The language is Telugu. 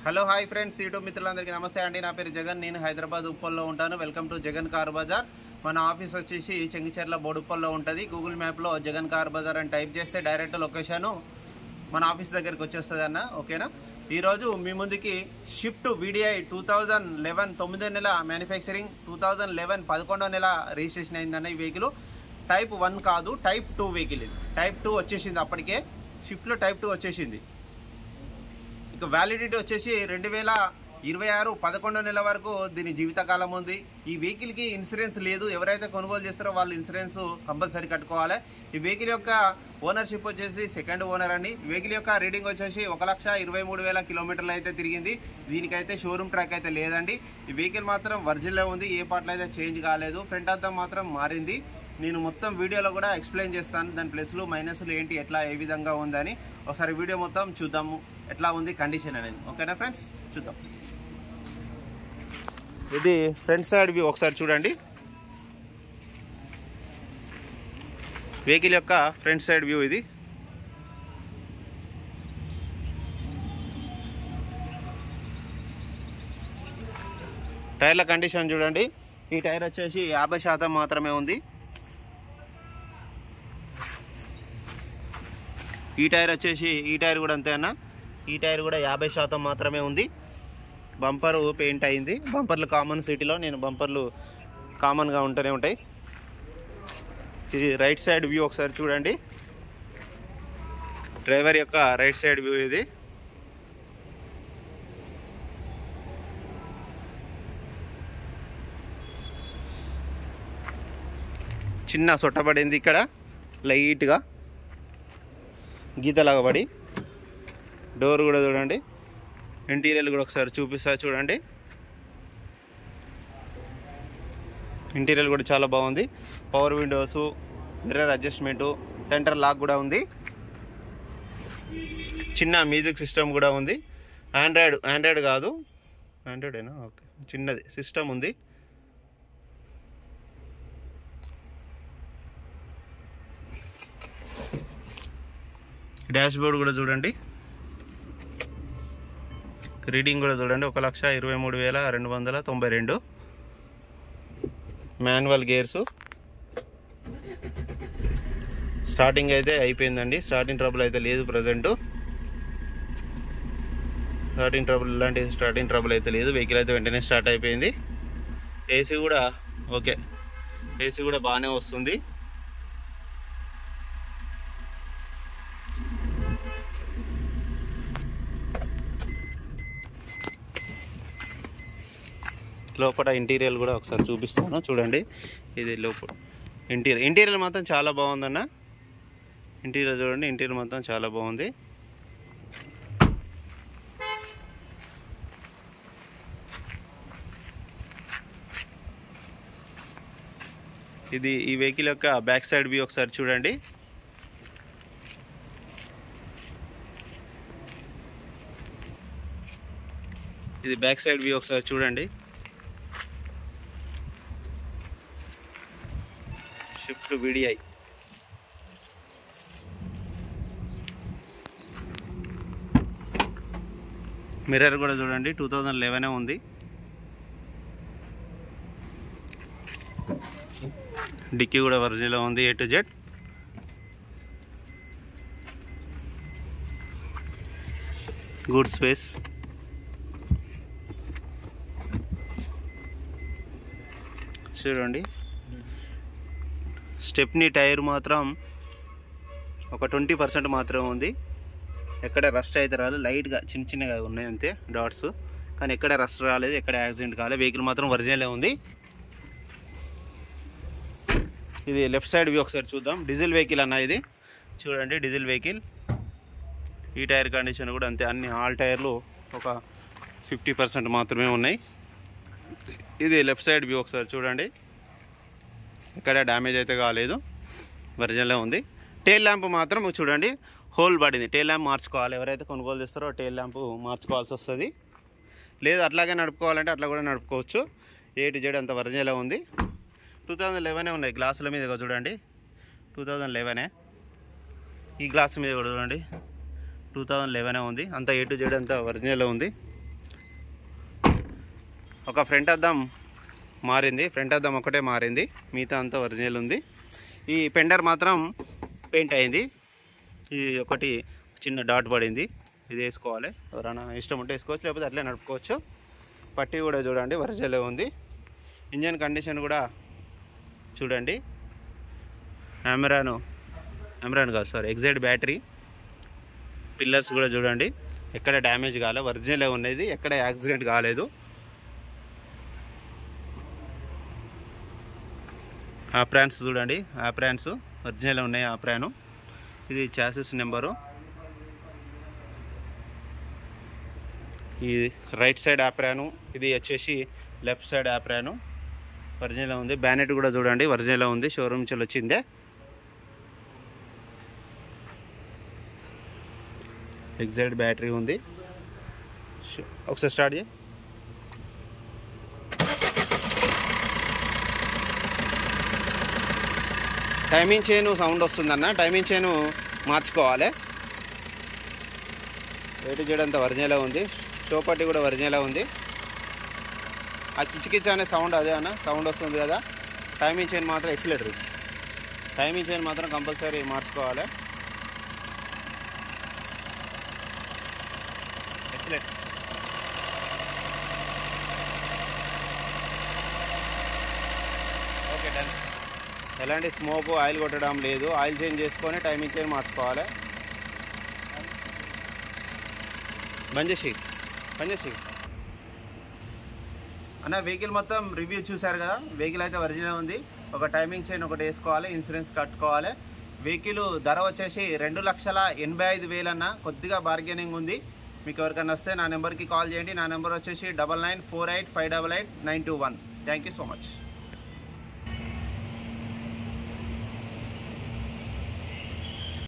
హలో హాయ్ ఫ్రెండ్స్ యూట్యూబ్ మిత్రులందరికీ నమస్తే అండి నా పేరు జగన్ నేను హైదరాబాద్ ఉప్పల్లో ఉంటాను welcome to Jagan car Bazar మన ఆఫీస్ వచ్చేసి చెంగిచెర్ల బోడుప్పల్లో ఉంటుంది గూగుల్ మ్యాప్లో జగన్ కార్ బజార్ అని టైప్ చేస్తే డైరెక్ట్ లొకేషను మన ఆఫీస్ దగ్గరికి వచ్చేస్తుంది అన్న ఓకేనా ఈరోజు మీ ముందుకి Swift VDI two thousand eleven తొమ్మిదో నెల మ్యానుఫ్యాక్చరింగ్ టూ థౌజండ్ లెవెన్ పదకొండో నెల రిజిస్ట్రేషన్ అయిందన్న ఈ వెహికల్ టైప్ వన్ కాదు టైప్ టూ వెహికల్ ఇది టైప్ టూ వచ్చేసింది అప్పటికే షిఫ్ట్లో టైప్ టూ వచ్చేసింది ఇక వ్యాలిడిటీ వచ్చేసి రెండు వేల ఇరవై ఆరు పదకొండో నెల వరకు దీని జీవితకాలం ఉంది ఈ వెహికల్కి ఇన్సూరెన్స్ లేదు ఎవరైతే కొనుగోలు చేస్తారో వాళ్ళు ఇన్సూరెన్స్ కంపల్సరీ కట్టుకోవాలి ఈ వెహికల్ యొక్క ఓనర్షిప్ వచ్చేసి సెకండ్ ఓనర్ అండి ఈ వెహికల్ యొక్క రీడింగ్ వచ్చేసి ఒక లక్ష ఇరవై మూడు వేల కిలోమీటర్లు అయితే తిరిగింది దీనికైతే షోరూమ్ ట్రాక్ అయితే లేదండి ఈ వెహికల్ మాత్రం వర్జిన్లో ఉంది ఏ పార్ట్లు అయితే చేంజ్ కాలేదు ఫ్రంట్ అంతా మాత్రం మారింది నేను మొత్తం వీడియోలో కూడా ఎక్స్ప్లెయిన్ చేస్తాను దాని ప్లస్లు మైనస్లు ఏంటి ఎట్లా ఏ విధంగా ఉందని ఒకసారి వీడియో మొత్తం చూద్దాము ఎట్లా ఉంది కండిషన్ అనేది ఓకేనా ఫ్రెండ్స్ చూద్దాం ఇది ఫ్రంట్ సైడ్ వ్యూ ఒకసారి చూడండి వెహికల్ యొక్క ఫ్రంట్ సైడ్ వ్యూ ఇది టైర్ల కండిషన్ చూడండి ఈ టైర్ వచ్చేసి యాభై శాతం మాత్రమే ఉంది ఈ టైర్ వచ్చేసి ఈ టైర్ కూడా అంతే అన్న ఈ టైర్ కూడా యాభై శాతం మాత్రమే ఉంది బంపర్ పెయింట్ అయింది బంపర్లు కామన్ సిటీలో నేను బంపర్లు కామన్గా ఉంటూనే ఉంటాయి ఇది రైట్ సైడ్ వ్యూ ఒకసారి చూడండి డ్రైవర్ యొక్క రైట్ సైడ్ వ్యూ ఇది చిన్న సొట్టబడింది ఇక్కడ లైట్గా గీతలాగా పడి డోర్ కూడా చూడండి ఇంటీరియర్ కూడా ఒకసారి చూపిస్తా చూడండి ఇంటీరియర్ కూడా చాలా బాగుంది power windows mirror adjustment centre lock కూడా ఉంది చిన్న మ్యూజిక్ సిస్టమ్ కూడా ఉంది ఆండ్రాయిడ్ ఆండ్రాయిడ్ కాదు ఆండ్రాయిడేనా ఓకే చిన్నది సిస్టమ్ ఉంది డాష్ బోర్డ్ కూడా చూడండి రీడింగ్ కూడా చూడండి ఒక లక్ష ఇరవై మూడు వేల రెండు వందల తొంభై రెండు మాన్యువల్ గేర్సు స్టార్టింగ్ అయితే అయిపోయిందండి స్టార్టింగ్ ట్రబుల్ అయితే లేదు ప్రజెంట్ స్టార్టింగ్ ట్రబుల్ ఇలాంటి స్టార్టింగ్ ట్రబుల్ అయితే లేదు వెహికల్ అయితే వెంటనే స్టార్ట్ అయిపోయింది ఏసీ కూడా ఓకే ఏసీ కూడా బాగానే వస్తుంది లోపల ఇంటీరియర్ కూడా ఒకసారి చూపిస్తాను చూడండి ఇది లోపల ఇంటీరియర్ ఇంటీరియర్ మాత్రం చాలా బాగుందన్న ఇంటీరియర్ చూడండి ఇంటీరియర్ మాత్రం చాలా బాగుంది ఇది ఈ వెహికల్ యొక్క బ్యాక్ సైడ్ వ్యూ ఒకసారి చూడండి ఇది బ్యాక్ సైడ్ వ్యూ ఒకసారి చూడండి షిఫ్ట్ విడిఐ మిర్రర్ కూడా చూడండి టూ థౌజండ్ లెవెనే ఉంది డిక్కీ కూడా ఒరిజినల్ ఉంది A to Z good space చూడండి స్టెప్నీ టైర్ మాత్రం ఒక ట్వంటీ పర్సెంట్ మాత్రమే ఉంది ఎక్కడ రస్ట్ అయితే రాలేదు లైట్గా చిన్న చిన్నగా ఉన్నాయి అంతే డాట్స్ కానీ ఎక్కడ రస్ట్ రాలేదు ఎక్కడ యాక్సిడెంట్ కాలేదు వెహికల్ మాత్రం ఒరిజినలే ఉంది ఇది లెఫ్ట్ సైడ్ వ్యూ ఒకసారి చూద్దాం డీజిల్ వెహికల్ అన్న ఇది చూడండి డీజిల్ వెహికల్ ఈ టైర్ కండిషన్ కూడా అంతే అన్ని ఆల్ టైర్లు ఒక ఫిఫ్టీ పర్సెంట్ మాత్రమే ఉన్నాయి ఇది లెఫ్ట్ సైడ్ వ్యూ ఒకసారి చూడండి ఎక్కడ డ్యామేజ్ అయితే కాలేదు ఒరిజినలే ఉంది టైల్ ల్యాంప్ మాత్రం చూడండి హోల్ పడింది టైల్ ల్యాంప్ మార్చుకోవాలి ఎవరైతే కొనుగోలు చేస్తారో టైల్ ల్యాంప్ మార్చుకోవాల్సి వస్తుంది లేదు అట్లాగే నడుపుకోవాలంటే అట్లా కూడా నడుపుకోవచ్చు ఏ టు జెడ్ అంత ఒరిజినలే ఉంది టూ థౌజండ్ లెవెనే ఉన్నాయి గ్లాసుల మీద కూడా చూడండి టూ థౌజండ్ లెవెనే ఈ గ్లాస్ మీద కూడా చూడండి టూ థౌజండ్ లెవెనే ఉంది అంత ఏ టు జెడ్ అంతా ఒరిజినల్ ఉంది ఒక ఫ్రంట్ అద్దం మారింది ఫ్రంట్ అద్దం ఒకటే మారింది మిగతా అంతా ఒరిజినల్ ఉంది ఈ పెండర్ మాత్రం పెయింట్ అయింది ఈ ఒకటి చిన్న డాట్ పడింది ఇది వేసుకోవాలి ఎవరైనా ఇష్టం ఉంటే వేసుకోవచ్చు లేకపోతే అట్లే నడుపుకోవచ్చు పట్టి కూడా చూడండి ఒరిజినల్ ఉంది ఇంజన్ కండిషన్ కూడా చూడండి అమెరాను అమెరాన్ కాదు సార్ ఎగ్జైడ్ బ్యాటరీ పిల్లర్స్ కూడా చూడండి ఎక్కడ డ్యామేజ్ కాలే ఒరిజినలే ఉన్నది ఎక్కడ యాక్సిడెంట్ కాలేదు ఆప్రాన్స్ చూడండి ఆప్రాన్స్ ఒరిజినల్ ఉన్నాయి ఆప్రాను ఇది చాసెస్ నెంబరు ఈ రైట్ సైడ్ ఆప్రాను ఇది వచ్చేసి లెఫ్ట్ సైడ్ ఆప్రాను ఒరిజినల్ ఉంది బ్యానెట్ కూడా చూడండి ఒరిజినల్ ఉంది షోరూమ్ నుంచి వచ్చిందే ఎగ్జైడ్ బ్యాటరీ ఉంది షో- ఒకసారి స్టార్ట్ చేయి టైమింగ్ చైన్ సౌండ్ వస్తుందన్న టైమింగ్ చైన్ మార్చుకోవాలి వెయిట్ చేయడంత ఒరిజినల్ ఉంది షో పట్టి కూడా ఒరిజినల్ ఉంది ఆ కిచకిచ అనే సౌండ్ అదే అన్న సౌండ్ వస్తుంది కదా టైమింగ్ చైన్ మాత్రం ఎక్సిలేటర్ టైమింగ్ చైన్ మాత్రం కంపల్సరీ మార్చుకోవాలి ఎక్సిలేటర్ ఓకే డన్ ఎలాంటి స్మోక్ ఆయిల్ కొట్టడం లేదు ఆయిల్ చేంజ్ చేసుకొని టైమింగ్ చైన్ మార్చుకోవాలి బంద్ చేసి బంద్ చేసి అన్న వెహికల్ మొత్తం రివ్యూ చూశారు కదా వెహికల్ అయితే ఒరిజినల్ ఉంది ఒక టైమింగ్ చైన్ ఒకటి వేసుకోవాలి ఇన్సూరెన్స్ కట్టుకోవాలి వెహికల్ ధర వచ్చేసి రెండు లక్షల ఎనభై ఐదు వేలన్న కొద్దిగా బార్గెనింగ్ ఉంది మీకు ఎవరికైనా వస్తే నా నెంబర్కి కాల్ చేయండి నా నెంబర్ వచ్చేసి double nine four eight five double eight nine two one thank you so much